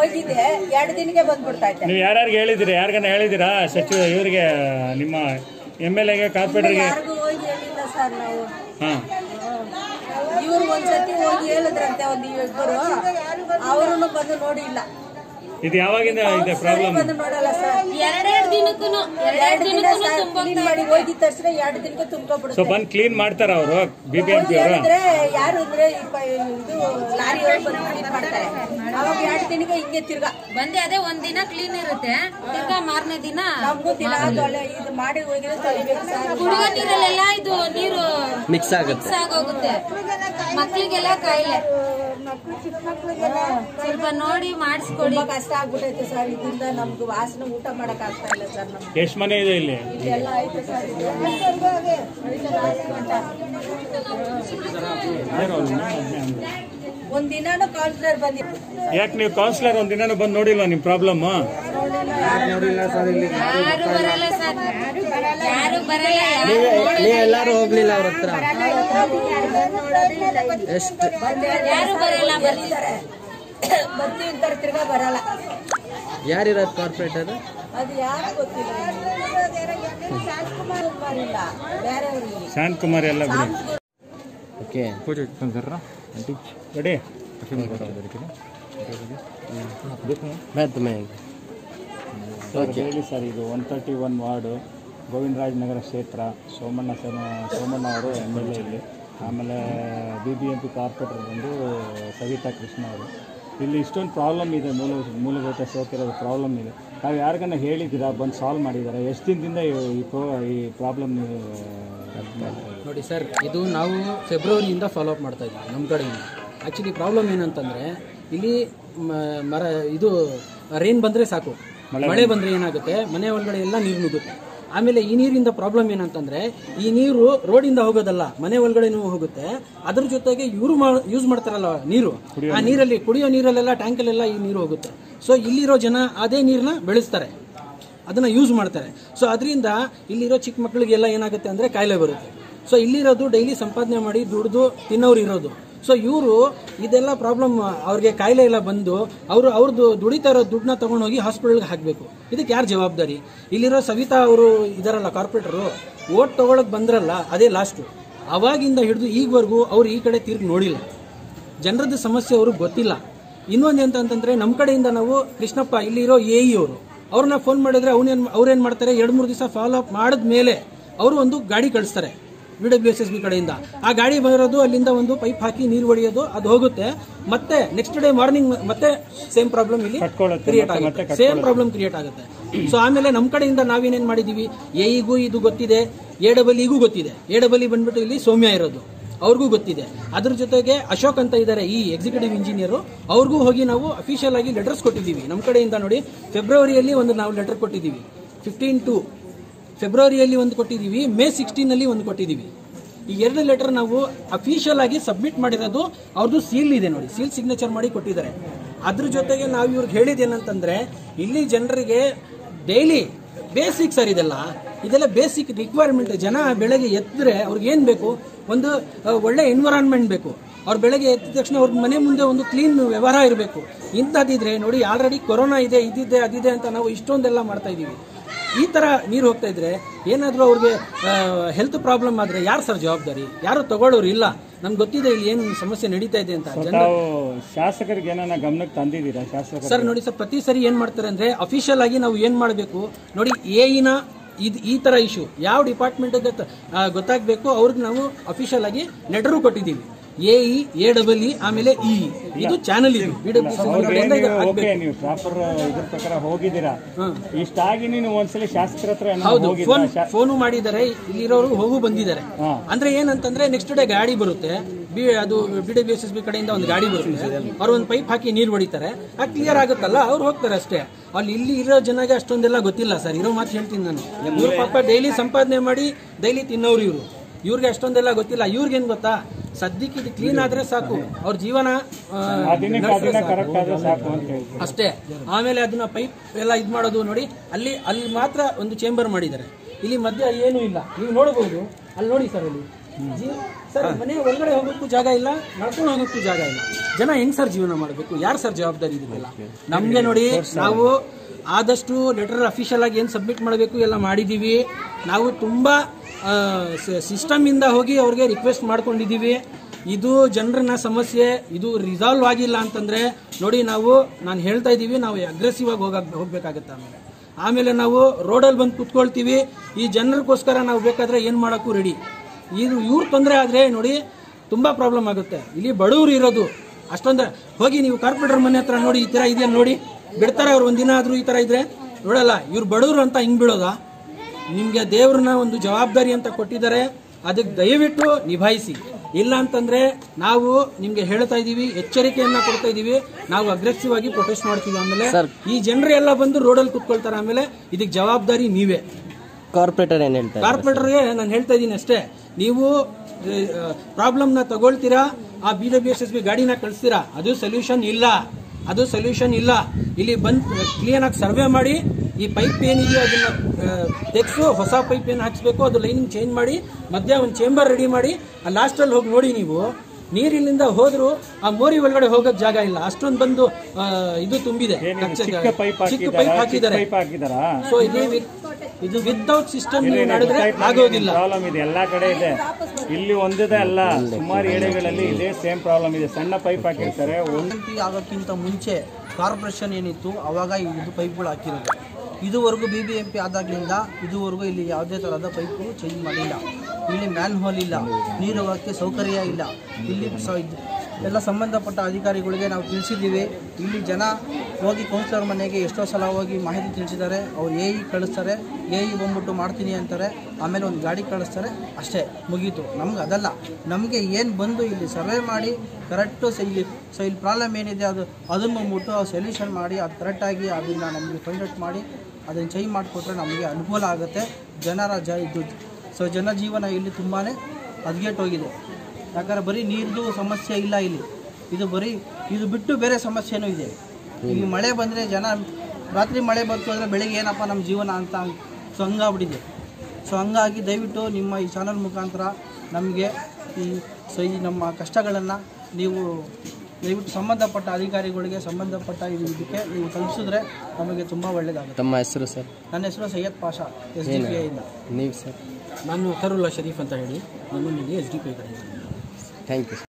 ಹೋಗಿದ್ದೆ ಎರಡು ದಿನಕ್ಕೆ ಬಂದ್ಬಿಡ್ತಾ ಇದ್ದೆ ನೀವು ಯಾರ್ಯಾರಿಗೆ ಹೇಳಿದಿರಿ ಯಾರಿಗಾನ ಹೇಳಿದಿರಾ ಸಚಿವ ಇವರಿಗೆ ನಿಮ್ಮ ಎಮ್ ಎಲ್ ಎಗೆ ಕಾರ್ಪೊರೇಟರ್ಗೆ ಯಾರಿಗೂ ಹೋಗಿ ಹೇಳಿಲ್ಲ ಸರ್ ನಾವು ಹಾಂ ಇವ್ರು ಒಂದ್ಸತಿ ಹೋಗಿ ಹೇಳಿದ್ರಂತೆ ಒಂದು ಇಬ್ಬರು ಅವರು ಬಂದು ನೋಡಿಲ್ಲ ಇದು ಯಾವಾಗಿಂದ ಇದೆ ಪ್ರಾಬ್ಲಮ್ ಬಂದು ನೋಡಲ್ಲ ಸರ್ ಎರಡೆರಡು ದಿನಕ್ಕೂ ಎರಡು ಎರಡೆರಡು ದಿನ ದಿನಕ್ಕೂ ಸರ್ ಕ್ಲೀನ್ ಮಾಡಿ ಹೋಗಿದ ತಕ್ಷಣ ಎರಡು ದಿನಕ್ಕೆ ಸೊ ತುಂಬ್ಕೊಬಿಡುತ್ತೆ ಬಂದು ಕ್ಲೀನ್ ಮಾಡ್ತಾರ ಅವರು ಬಿ ಬಿ ಎಂ ಹೋಗಿ ಪಿ ಅವರು ಹೇಳಿದ್ರೆ ಯಾರು ಅಂದ್ರೆ ಈ ಪ- ಇದು ಲಾರಿ ಅವ್ರು ಬಂದು ಕ್ಲೀನ್ ಮಾಡ್ತಾರೆ ಅವಾಗ ಎರಡು ದಿನಕ್ಕೆ ಹಿಂಗೆ ತಿರ್ಗಾ ಬಂದೆ ಅದೇ ಒಂದ್ ದಿನ ಕ್ಲೀನ್ ಇರುತ್ತೆ ತಿರ್ಗಾ ಮಾರನೇ ದಿನ ನಮಗೂ ದಿನ ತೊಳೆ ಇದು ಮಾಡಿ ಹೋಗಿದ್ರೆ ತೊಳಿಬೇಕು ಸರ್ ಕುಡಿಯೋ ನೀರಲ್ಲೆಲ್ಲ ಇದು ನೀರು ಮಿಕ್ಸ್ ಆಗುತ್ತೆ ಮಿಕ್ಸ್ ಆಗೋಗುತ್ತೆ ಮಕ್ಳಿಗೆಲ್ಲ ಕಾಯಿಲೆ ಸ್ವಲ್ಪ ನೋಡಿ ಮಾಡಿಸ್ಕೊಡಿ ತುಂಬಾ ಕಷ್ಟ ಆಗ್ಬಿಟ್ಟೈತೆ ಸರ್ ಇದರಿಂದ ನಮ್ಗೆ ವಾಸನೆ ಊಟ ಮಾಡಕ್ ಆಗ್ತಾ ಇಲ್ಲ ಸರ್ ನಮ್ಗೆ ಎಷ್ಟು ಮನೆ ಇದೆ ಇಲ್ಲಿ ಇದೆಲ್ಲ ಐತೆ ಸರ್ ಇದು. ಒಂದ್ ದಿನಾನು ಕೌನ್ಸಿಲರ್ ಬಂದಿತ್ತು ಯಾಕೆ ನೀವು ಕೌನ್ಸಿಲರ್ ಒಂದ್ ದಿನಾನು ಬಂದು ನೋಡಿಲ್ವಾ ನಿಮ್ಮ ಪ್ರಾಬ್ಲಮ್ ಯಾರು ಬರಲ್ಲ ಸರ್ ಯಾರು ಬರಲ್ಲ ಯಾರು ನೀವೆಲ್ಲರೂ ಹೋಗ್ಲಿಲ್ಲ ಅವ್ರ ಹತ್ರ ಎಷ್ಟು ಯಾರು ಬರಲ್ಲ ಬರ್ತಾರೆ ಬರ್ತೀವಿ ಅಂತಾರೆ ತಿರ್ಗಾ ಬರಲ್ಲ ಯಾರಿರೋದು ಕಾರ್ಪೊರೇಟರ್ ಅದು ಯಾರು ಗೊತ್ತಿಲ್ಲ ಕುಮಾರ್ ಇಲ್ಲ ಬೇರೆಯವ್ರಿಗೆ ಶಾಂತ್ ಕುಮಾರ್ ಎಲ್ಲ ಬಿಡಿ ಓಕೆ ರೆಡಿ मैं तुम्हें ಸರ್ ಹೇಳಿ ಸರ್ ಇದು one thirty one ward Govindaraj Nagar ಕ್ಷೇತ್ರ ಸೋಮಣ್ಣ ಸೋಮ ಸೋಮಣ್ಣ ಅವರು ಎಮ್ ಎಲ್ ಎ ಇಲ್ಲಿ ಆಮೇಲೆ B B M P corporator ಬಂದು ಸವಿತಾ ಕೃಷ್ಣ ಅವರು ಇಲ್ಲಿ ಇಷ್ಟೊಂದು ಪ್ರಾಬ್ಲಮ್ ಇದೆ ಮೂಲ ಮೂಲಭೂತ ಸೌಕರ್ಯದ ಪ್ರಾಬ್ಲಮ್ ಇದೆ ನಾವು ಯಾರಿಗನ್ನ ಹೇಳಿದ್ದೀರಾ ಬಂದು ಸಾಲ್ವ್ ಮಾಡಿದ್ದಾರೆ ಎಷ್ಟು ದಿನದಿಂದ ಈ- ಈ ಪ್ರೋ ಈ ಪ್ರಾಬ್ಲಮ್ ನೀವು ನೋಡಿ ಸರ್ ಇದು ನಾವು ಫೆಬ್ರವರಿಯಿಂದ ಫಾಲೋ ಅಪ್ ಮಾಡ್ತಾ ಇದ್ದೀವಿ ನಮ್ಮ ಕಡೆಯಿಂದ ಆ್ಯಕ್ಚುಲಿ ಪ್ರಾಬ್ಲಮ್ ಏನಂತಂದರೆ ಇಲ್ಲಿ ಮ- ಮರ ಇದು ರೇನ್ ಬಂದರೆ ಸಾಕು ಮಳೆ ಬಂದರೆ ಏನಾಗುತ್ತೆ ಮನೆ ಒಳಗಡೆ ಎಲ್ಲ ನೀರು ನುಗ್ಗುತ್ತೆ ಆಮೇಲೆ ಈ ನೀರಿಂದ ಪ್ರಾಬ್ಲಮ್ ಏನಂತಂದ್ರೆ ಈ ನೀರು ರೋಡಿಂದ ಹೋಗೋದಲ್ಲ ಮನೆ ಒಳಗಡೆನೂ ಹೋಗುತ್ತೆ ಅದ್ರ ಜೊತೆಗೆ ಇವರು ಯೂಸ್ ಮಾಡ್ತಾರಲ್ಲ ನೀರು ಆ ನೀರಲ್ಲಿ ಕುಡಿಯೋ ನೀರಲ್ಲೆಲ್ಲ ಟ್ಯಾಂಕಲ್ಲೆಲ್ಲ ಈ ನೀರು ಹೋಗುತ್ತೆ ಸೊ ಇಲ್ಲಿರೋ ಜನ ಅದೇ ನೀರನ್ನ ಬೆಳೆಸ್ತಾರೆ ಅದನ್ನ ಯೂಸ್ ಮಾಡ್ತಾರೆ ಸೊ ಅದರಿಂದ ಇಲ್ಲಿರೋ ಚಿಕ್ಕ ಮಕ್ಕಳಿಗೆಲ್ಲ ಏನಾಗುತ್ತೆ ಅಂದ್ರೆ ಕಾಯಿಲೆ ಬರುತ್ತೆ ಸೊ ಇಲ್ಲಿರೋದು ಡೈಲಿ ಸಂಪಾದನೆ ಮಾಡಿ ದುಡ್ದು ತಿನ್ನೋರು ಇರೋದು ಸೊ ಇವರು ಇದೆಲ್ಲ ಪ್ರಾಬ್ಲಮ್ ಅವ್ರಿಗೆ ಕಾಯಿಲೆ ಎಲ್ಲ ಬಂದು ಅವರು ಅವ್ರದ್ದು ದುಡಿತಾ ಇರೋ ದುಡ್ಡನ್ನ ತಗೊಂಡೋಗಿ ಹಾಸ್ಪಿಟಲ್ಗೆ ಹಾಕಬೇಕು ಇದಕ್ಕೆ ಯಾರು ಜವಾಬ್ದಾರಿ ಇಲ್ಲಿರೋ ಸವಿತಾ ಅವರು ಇದಾರಲ್ಲ ಕಾರ್ಪೊರೇಟರು ಓಟ್ ತಗೊಳಕ್ ಬಂದ್ರಲ್ಲ ಅದೇ ಲಾಸ್ಟು ಅವಾಗಿಂದ ಹಿಡಿದು ಈಗವರೆಗೂ ಅವ್ರು ಈ ಕಡೆ ತಿರುಗಿ ನೋಡಿಲ್ಲ ಜನರದ್ದು ಸಮಸ್ಯೆ ಅವ್ರಿಗೆ ಗೊತ್ತಿಲ್ಲ ಇನ್ನೊಂದು ಎಂತ ಅಂತಂದ್ರೆ ನಮ್ಮ ಕಡೆಯಿಂದ ನಾವು ಕೃಷ್ಣಪ್ಪ ಇಲ್ಲಿರೋ ಎ ಇ ಅವರು ಅವ್ರನ್ನ ಫೋನ್ ಮಾಡಿದ್ರೆ ಅವನೇನ್ ಅವ್ರೇನ್ ಮಾಡ್ತಾರೆ ಎರಡು ಮೂರು ದಿವಸ ಫಾಲೋ ಅಪ್ ಮಾಡಿದ್ಮೇಲೆ ಅವರು ಒಂದು ಗಾಡಿ ಕಳಿಸ್ತಾರೆ V W S S B ಕಡೆಯಿಂದ ಆ ಗಾಡಿ ಬರೋದು ಅಲ್ಲಿಂದ ಒಂದು ಪೈಪ್ ಹಾಕಿ ನೀರು ಹೊಡೆಯೋದು ಅದು ಹೋಗುತ್ತೆ ಮತ್ತೆ ನೆಕ್ಸ್ಟ್ ಡೇ ಮಾರ್ನಿಂಗ್ ಮತ್ತೆ ಸೇಮ್ ಪ್ರಾಬ್ಲಮ್ ಇಲ್ಲಿ ಕಟ್ಕೊಳ್ಳುತ್ತೆ, ಕ್ರಿಯೇಟ್ ಮತ್ತೆ ಆಗುತ್ತೆ ಮತ್ತೆ ಸೇಮ್ ಪ್ರಾಬ್ಲಮ್ ಕ್ರಿಯೇಟ್ ಆಗುತ್ತೆ ಸೊ ಆಮೇಲೆ ನಮ್ಮ ಕಡೆಯಿಂದ ನಾವೇನೇನ್ ಮಾಡಿದೀವಿ ಎಇಗೂ ಇದು ಗೊತ್ತಿದೆ ಎ ಡಬಲ್ ಇಗೂ ಗೊತ್ತಿದೆ ಎ ಡಬಲ್ ಇ ಬಂದ್ಬಿಟ್ಟು ಇಲ್ಲಿ ಸೌಮ್ಯ ಇರೋದು ಅವ್ರಿಗೂ ಗೊತ್ತಿದೆ ಅದ್ರ ಜೊತೆಗೆ ಅಶೋಕ್ ಅಂತ ಇದ್ದಾರೆ ಈ ಎಕ್ಸಿಕ್ಯೂಟಿವ್ ಇಂಜಿನಿಯರ್ ಅವ್ರಿಗೂ ಹೋಗಿ ನಾವು ಅಫಿಷಿಯಲ್ ಆಗಿ ಲೆಟರ್ಸ್ ಕೊಟ್ಟಿದ್ದೀವಿ ನಮ್ಮ ಕಡೆಯಿಂದ ನೋಡಿ ಫೆಬ್ರವರಿಯಲ್ಲಿ ಒಂದು ನಾವು ಲೆಟರ್ ಕೊಟ್ಟಿದ್ದೀವಿ ಫಿಫ್ಟೀನ್ ಟು ಫೆಬ್ರವರಿಯಲ್ಲಿ ಒಂದು ಕೊಟ್ಟಿದ್ದೀವಿ ಮೇ ಸಿಕ್ಸ್ಟೀನ್ ಅಲ್ಲಿ ಒಂದು ಕೊಟ್ಟಿದ್ದೀವಿ ಈ ಎರಡು ಲೆಟರ್ ನಾವು ಅಫಿಷಿಯಲ್ ಆಗಿ ಸಬ್ಮಿಟ್ ಮಾಡಿರೋದು ಅವ್ರದ್ದು ಸೀಲ್ ಇದೆ ನೋಡಿ ಸೀಲ್ ಸಿಗ್ನೇಚರ್ ಮಾಡಿ ಕೊಟ್ಟಿದ್ದಾರೆ ಅದ್ರ ಜೊತೆಗೆ ನಾವು ಇವ್ರಿಗೆ ಹೇಳಿದ್ದೇನಂತಂದ್ರೆ ಇಲ್ಲಿ ಜನರಿಗೆ ಡೈಲಿ ಬೇಸಿಕ್ ಸರ್ ಇದೆಲ್ಲ ಇದೆಲ್ಲ ಬೇಸಿಕ್ ರಿಕ್ವೈರ್ಮೆಂಟ್ ಜನ ಬೆಳಗ್ಗೆ ಎದ್ದರೆ ಅವ್ರಿಗೆ ಏನು ಬೇಕು ಒಂದು ಆ, ಒಳ್ಳೆ ಎನ್ವಿರಾನ್ಮೆಂಟ್ ಬೇಕು ಅವ್ರು ಬೆಳಗ್ಗೆ ಎದ್ದ ತಕ್ಷಣ ಅವ್ರ ಮನೆ ಮುಂದೆ ಒಂದು ಕ್ಲೀನ್ ವ್ಯವಹಾರ ಇರಬೇಕು ಇಂಥದ್ದಿದ್ರೆ ನೋಡಿ ಆಲ್ರೆಡಿ ಕೊರೋನಾ ಇದೆ ಇದಿದೆ ಅದಿದೆ ಅಂತ ನಾವು ಇಷ್ಟೊಂದೆಲ್ಲ ಮಾಡ್ತಾ ಇದ್ದೀವಿ ಈ ತರ ನೀರು ಹೋಗ್ತಾ ಇದ್ರೆ ಏನಾದರೂ ಅವ್ರಿಗೆ ಹೆಲ್ತ್ ಪ್ರಾಬ್ಲಮ್ ಆದ್ರೆ ಯಾರು ಸರ್ ಜವಾಬ್ದಾರಿ ಯಾರು ತಗೊಳ್ಳೋರು ಇಲ್ಲ ನಮ್ಗೆ ಗೊತ್ತಿದೆ ಇಲ್ಲಿ ಏನು ಸಮಸ್ಯೆ ನಡೀತಾ ಇದೆ ಅಂತ ಜನ ತಾವು ಶಾಸಕರಿಗೆ ಏನಾನ ಗಮನಕ್ಕೆ ತಂದಿದ್ದೀರಾ ಶಾಸಕರು ಸರ್ ನೋಡಿ ಸರ್ ಪ್ರತಿ ಸರಿ ಏನ್ ಮಾಡ್ತಾರೆ ಅಂದ್ರೆ ಅಫಿಷಿಯಲ್ ಆಗಿ ನಾವು ಏನ್ ಮಾಡಬೇಕು ನೋಡಿ ಎಇನ ಇದು ಈ ತರ ಇಶ್ಯೂ ಯಾವ ಡಿಪಾರ್ಟ್ಮೆಂಟ್ ಗೊತ್ತಾಗಬೇಕು ಅವ್ರಿಗೆ ನಾವು ಅಫಿಷಿಯಲ್ ಆಗಿ ಲೆಟರು ಕೊಟ್ಟಿದ್ದೀವಿ A E A double E ಆಮೇಲೆ ಇ ಇದು ಚಾನಲ್ ಇದು ಬಿ ಅವ್ರಿಗೆ ಡಬ್ಲ್ಯೂ ನೀವು ಓಕೆ ನೀವು ಪ್ರಾಪರ್ ಇದ್ರ ಪ್ರಕಾರ ಹೋಗಿದ್ದೀರಾ ಇಷ್ಟಾಗಿ ನೀನು ಒಂದ್ಸಲಿ ಶಾಸಕರ ಹತ್ರ ಏನಾದ್ರು ಹೌದು ಹೋಗಿದ್ರಾ? ಫೋನ್ ಶಾ- ಫೋನು ಮಾಡಿದ್ದಾರೆ ಇಲ್ಲಿರೋರು ಹೋಗು ಬಂದಿದ್ದಾರೆ ಹಾ. ಅಂದ್ರೆ ಏನಂತಂದ್ರೆ ನೆಕ್ಸ್ಟ್ ಡೇ ಗಾಡಿ ಬರುತ್ತೆ ಬಿ ಅದು B W S S B ಕಡೆಯಿಂದ ಒಂದು ಗಾಡಿ ಬರುತ್ತೆ ಅವ್ರು ಒಂದು ಪೈಪ್ ಹಾಕಿ ನೀರು ಹೊಡಿತಾರೆ ಆ ಕ್ಲಿಯರ್ ಆಗುತ್ತಲ್ಲ ಅವ್ರು ಹೋಗ್ತಾರೆ ಅಷ್ಟೇ ಅಲ್ಲಿ ಇಲ್ಲಿ ಇರೋ ಜನಗೆ ಅಷ್ಟೊಂದೆಲ್ಲ ಗೊತ್ತಿಲ್ಲ ಸರ್ ಇರೋ ಮಾತು ಹೇಳ್ತೀನಿ ನಾನು ಇವ್ರು ಪಾಪ ಡೈಲಿ ಸಂಪಾದನೆ ಮಾಡಿ ಡೈಲಿ ತಿನ್ನೋರು ಇವರು ಇವ್ರಿಗೆ ಅಷ್ಟೊಂದೆಲ್ಲ ಗೊತ್ತಿಲ್ಲ ಇವ್ರಿಗೇನ್ ಗೊತ್ತಾ ಸದ್ಯಕ್ಕೆ ಇದು ಕ್ಲೀನ್ ಆದ್ರೆ ಸಾಕು ಅವ್ರ ಜೀವನ ಆ, ಆ ದಿನಕ್ಕೆ ಆ ನಡೆಸಿದ್ರೆ ದಿನ ಸಾಕು. ಕರೆಕ್ಟ್ ಆದ್ರೆ ಸಾಕು ಅಂತ ಹೇಳ್ತೀನಿ ಅಷ್ಟೇ ಆಮೇಲೆ ಅದನ್ನ ಪೈಪ್ ಎಲ್ಲ ಇದು ಮಾಡೋದು ನೋಡಿ ಅಲ್ಲಿ ಅಲ್ಲಿ ಮಾತ್ರ ಒಂದು ಚೇಂಬರ್ ಮಾಡಿದ್ದಾರೆ ಇಲ್ಲಿ ಮಧ್ಯ ಏನೂ ಇಲ್ಲ ನೀವು ನೋಡಬಹುದು ಅಲ್ಲಿ ನೋಡಿ ಸರ್ ಅಲ್ಲಿ ಜೀವ ಸರ್ ಮನೆ ಒಳಗಡೆ ಹೋಗೋಕ್ಕೂ ಜಾಗ ಇಲ್ಲ ನಡ್ಕೊಂಡು ಹೋಗೋಕ್ಕೂ ಜಾಗ ಇಲ್ಲ ಜನ ಹೆಂಗ್ ಸರ್ ಜೀವನ ಮಾಡಬೇಕು ಯಾರು ಸರ್ ಜವಾಬ್ದಾರಿ ಇದಕ್ಕೆಲ್ಲ ನಮ್ಗೆ ನೋಡಿ ನಾವು ಆದಷ್ಟು ಲೆಟರ್ ಅಫಿಷಿಯಲ್ ಆಗಿ ಏನು ಸಬ್ಮಿಟ್ ಮಾಡಬೇಕು ಎಲ್ಲ ಮಾಡಿದ್ದೀವಿ ನಾವು ತುಂಬ ಸಿಸ್ಟಮ್ ಇಂದ ಹೋಗಿ ಅವ್ರಿಗೆ ರಿಕ್ವೆಸ್ಟ್ ಮಾಡ್ಕೊಂಡಿದ್ದೀವಿ ಇದು ಜನರನ್ನ ಸಮಸ್ಯೆ ಇದು ರಿಸಾಲ್ವ್ ಆಗಿಲ್ಲ ಅಂತಂದ್ರೆ ನೋಡಿ ನಾವು ನಾನು ಹೇಳ್ತಾ ಇದ್ದೀವಿ ನಾವು ಅಗ್ರೆಸಿವ್ ಆಗಿ ಹೋಗ ಹೋಗ್ಬೇಕಾಗತ್ತೆ ಆಮೇಲೆ ಆಮೇಲೆ ನಾವು ರೋಡಲ್ಲಿ ಬಂದು ಕುತ್ಕೊಳ್ತೀವಿ ಈ ಜನರಿಗೋಸ್ಕರ ನಾವು ಬೇಕಾದ್ರೆ ಏನು ಮಾಡೋಕ್ಕೂ ರೆಡಿ ಇದು ಇವ್ರ ತೊಂದರೆ ಆದರೆ ನೋಡಿ ತುಂಬ ಪ್ರಾಬ್ಲಮ್ ಆಗುತ್ತೆ ಇಲ್ಲಿ ಬಡವರು ಇರೋದು ಅಷ್ಟೊಂದು ಹೋಗಿ ನೀವು ಕಾರ್ಪೊರೇಟರ್ ಮನೆ ಹತ್ರ ನೋಡಿ ಈ ಥರ ಇದೆಯಾ ನೋಡಿ ಬಿಡ್ತಾರೆ ಅವ್ರು ಒಂದಿನ ಆದರೂ ಈ ಥರ ಇದ್ರೆ ನೋಡಲ್ಲ ಇವ್ರು ಬಡವರು ಅಂತ ಹಿಂಗೆ ಬೀಳೋದಾ ನಿಮಗೆ ದೇವ್ರನ್ನ ಒಂದು ಜವಾಬ್ದಾರಿ ಅಂತ ಕೊಟ್ಟಿದ್ದಾರೆ ಅದಕ್ಕೆ ದಯವಿಟ್ಟು ನಿಭಾಯಿಸಿ ಇಲ್ಲ ಅಂತಂದ್ರೆ ನಾವು ನಿಮ್ಗೆ ಹೇಳ್ತಾ ಇದೀವಿ ಎಚ್ಚರಿಕೆಯನ್ನ ಕೊಡ್ತಾ ಇದೀವಿ ನಾವು ಅಗ್ರೆಸಿವ್ ಆಗಿ ಪ್ರೊಟೆಸ್ಟ್ ಮಾಡ್ತೀವಿ ಆಮೇಲೆ ಈ ಜನರು ಎಲ್ಲ ಬಂದು ರೋಡಲ್ಲಿ ಕುತ್ಕೊಳ್ತಾರೆ ಆಮೇಲೆ ಇದಕ್ಕೆ ಜವಾಬ್ದಾರಿ ನೀವೇ ಕಾರ್ಪೊರೇಟರ್ ಏನು ಹೇಳ್ತಾರೆ ಕಾರ್ಪೊರೇಟರ್ಗೆ ನಾನು ಹೇಳ್ತಾ ಇದ್ದೀನಿ ಅಷ್ಟೇ ನೀವು ಪ್ರಾಬ್ಲಮ್ನ ತಗೊಳ್ತೀರಾ ಆ B W S S B ಗಾಡಿನ ಕಳಿಸ್ತೀರಾ ಅದು ಸೊಲ್ಯೂಷನ್ ಇಲ್ಲ ಅದು ಸೊಲ್ಯೂಷನ್ ಇಲ್ಲ ಇಲ್ಲಿ ಬಂದು ಕ್ಲಿಯರ್ ಆಗಿ ಸರ್ವೆ ಮಾಡಿ ಈ ಪೈಪ್ ಏನಿದೆಯೋ ಅದನ್ನ ತೆಗೆಸು ಹೊಸ ಪೈಪ್ ಏನು ಹಾಕ್ಸ್ಬೇಕು ಅದು ಲೈನಿಂಗ್ ಚೇಂಜ್ ಮಾಡಿ ಮಧ್ಯ ಒಂದು ಚೇಂಬರ್ ರೆಡಿ ಮಾಡಿ ಆ ಲಾಸ್ಟಲ್ಲಿ ಹೋಗಿ ನೋಡಿ ನೀವು ನೀರಿನಿಂದ ಹೋದ್ರು ಆ ಮೋರಿ ಒಳಗಡೆ ಹೋಗೋಕ್ ಜಾಗ ಇಲ್ಲ ಅಷ್ಟೊಂದು ಬಂದು ಆ, ಇದು ತುಂಬಿದೆ ಕಚ್ಚ- ಚಿಕ್ಕ ಪೈಪ್ ಚಿಕ್ಕ ಪೈಪ್ ಹಾಕಿದ್ದಾರೆ ಪೈಪ್ ಹಾಕಿದಾರಾ ಸೊ ಇದು ವಿ- ಇದು ವಿತೌಟ್ ಸಿಸ್ಟಮ್ ನೀವು ಮಾಡಿದ್ರೆ ಆಗೋದಿಲ್ಲ ಪ್ರಾಬ್ಲಮ್ ಇದೆ ಎಲ್ಲಾ ಕಡೆ ಇದೆ ಇಲ್ಲಿ ಒಂದಿದೆ ಅಲ್ಲ ಸುಮಾರು ಏರಿಯಾಗಳಲ್ಲಿ ಇದೇ ಸೇಮ್ ಪ್ರಾಬ್ಲಮ್ ಇದೆ ಸಣ್ಣ ಪೈಪ್ ಹಾಕಿರ್ತಾರೆ ಒಂದು ಎಂ ಪಿ ಆಗೋಕ್ಕಿಂತ ಮುಂಚೆ ಕಾರ್ಪೊರೇಷನ್ ಏನಿತ್ತು ಅವಾಗ ಇದು ಪೈಪ್ಗಳು ಹಾಕಿರೋದು ಇದುವರೆಗೂ ಬಿ ಬಿ ಎಂ ಪಿ ಆದಾಗಲಿಂದ ಇದುವರೆಗೂ ಇಲ್ಲಿ ಯಾವುದೇ ಥರದ ಪೈಪು ಚೇಂಜ್ ಮಾಡಿಲ್ಲ ಇಲ್ಲಿ ಮ್ಯಾನ್ ಹೋಲ್ ಇಲ್ಲ ನೀರು ಹೋಗೋಕ್ಕೆ ಸೌಕರ್ಯ ಇಲ್ಲ ಇಲ್ಲಿ ಸ ಇದು ಎಲ್ಲ ಸಂಬಂಧಪಟ್ಟ ಅಧಿಕಾರಿಗಳಿಗೆ ನಾವು ತಿಳಿಸಿದ್ದೀವಿ ಇಲ್ಲಿ ಜನ ಹೋಗಿ ಕೌನ್ಸಿಲರ್ ಮನೆಗೆ ಎಷ್ಟೋ ಸಲ ಹೋಗಿ ಮಾಹಿತಿ ತಿಳಿಸಿದ್ದಾರೆ ಅವ್ರು ಎ ಇ ಕಳಿಸ್ತಾರೆ ಎ ಇ ಬಂದ್ಬಿಟ್ಟು ಮಾಡ್ತೀನಿ ಅಂತಾರೆ ಆಮೇಲೆ ಒಂದು ಗಾಡಿ ಕಳಿಸ್ತಾರೆ ಅಷ್ಟೇ ಮುಗೀತು ನಮ್ಗೆ ಅದಲ್ಲ ನಮಗೆ ಏನು ಬಂದು ಇಲ್ಲಿ ಸರ್ವೆ ಮಾಡಿ ಕರೆಕ್ಟು ಸ ಇಲ್ಲಿ ಸೊ ಇಲ್ಲಿ ಪ್ರಾಬ್ಲಮ್ ಏನಿದೆ ಅದು ಅದನ್ನು ಬಂದ್ಬಿಟ್ಟು ಸೊಲ್ಯೂಷನ್ ಮಾಡಿ ಅದು ಕರೆಕ್ಟಾಗಿ ಅದನ್ನು ನಮಗೆ ಫೈಂಡ್ ಔಟ್ ಮಾಡಿ ಅದನ್ನು ಚೇಂಜ್ ಮಾಡಿಕೊಟ್ರೆ ನಮಗೆ ಅನುಕೂಲ ಆಗುತ್ತೆ ಜನರ ಜ ಇದು ಸೊ ಜನಜೀವನ ಇಲ್ಲಿ ತುಂಬಾ ಹದಗೆಟ್ಟೋಗಿದೆ ಯಾಕಂದರೆ ಬರೀ ನೀರ್ದು ಸಮಸ್ಯೆ ಇಲ್ಲ ಇಲ್ಲಿ ಇದು ಬರೀ ಇದು ಬಿಟ್ಟು ಬೇರೆ ಸಮಸ್ಯೆನೂ ಇದೆ ಈಗ ಮಳೆ ಬಂದರೆ ಜನ ರಾತ್ರಿ ಮಳೆ ಬಂತು ಅಂದರೆ ಬೆಳಿಗ್ಗೆ ಏನಪ್ಪ ನಮ್ಮ ಜೀವನ ಅಂತ ಸೊ ಹಂಗಾಗ್ಬಿಟ್ಟಿದೆ ಸೊ ಹಂಗಾಗಿ ದಯವಿಟ್ಟು ನಿಮ್ಮ ಈ ಚಾನಲ್ ಮುಖಾಂತರ ನಮಗೆ ಈ ಸೊ ಈ ನಮ್ಮ ಕಷ್ಟಗಳನ್ನು ನೀವು ದಯವಿಟ್ಟು ಸಂಬಂಧಪಟ್ಟ ಅಧಿಕಾರಿಗಳಿಗೆ ಸಂಬಂಧಪಟ್ಟ ಇದು ಇದಕ್ಕೆ ನೀವು ತಲುಪಿಸಿದ್ರೆ ನಮಗೆ ತುಂಬ ಒಳ್ಳೆಯದಾಗುತ್ತೆ ತಮ್ಮ ಹೆಸರು ಸರ್ ನನ್ನ ಹೆಸರು Syed Pasha S D P ಐಯಿಂದ ನೀವು ಸರ್ ನಾನು ಅತರುಲ್ಲಾ ಶರೀಫ್ ಅಂತ ಹೇಳಿ ನಾನು ಎಸ್ ಡಿ ಪಿ ಕಡೆಯಿಂದ ಥ್ಯಾಂಕ್ ಯು